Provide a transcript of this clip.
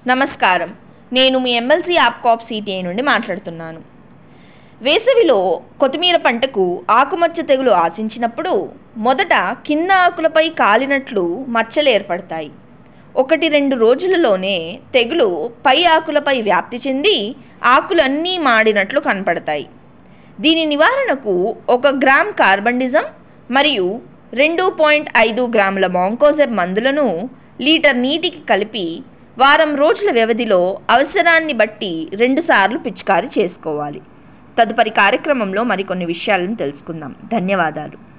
నమస్కారం నేను మీ MLC యాప్కాప్ CTI నుండి మాట్లాడుతున్నాను వేసవిలో కొత్తిమీర పంటకు ఆకుమచ్చ తెగులు ఆశించినప్పుడు మొదట కింద ఆకులపై కాలినట్లు మచ్చలు ఏర్పడతాయి ఒకటి రెండు రోజులలోనే తెగులు పై ఆకులపై వ్యాప్తి చెంది ఆకులన్నీ మాడినట్లు కనపడతాయి దీని నివారణకు ఒక గ్రామ్ కార్బండిజం మరియు రెండు పాయింట్ ఐదు గ్రాముల మాంకోజెబ్ మందులను లీటర్ నీటికి కలిపి వారం రోజుల వ్యవధిలో అవసరాన్ని బట్టి రెండుసార్లు పిచికారీ చేసుకోవాలి తదుపరి కార్యక్రమంలో మరికొన్ని విషయాలను తెలుసుకుందాం ధన్యవాదాలు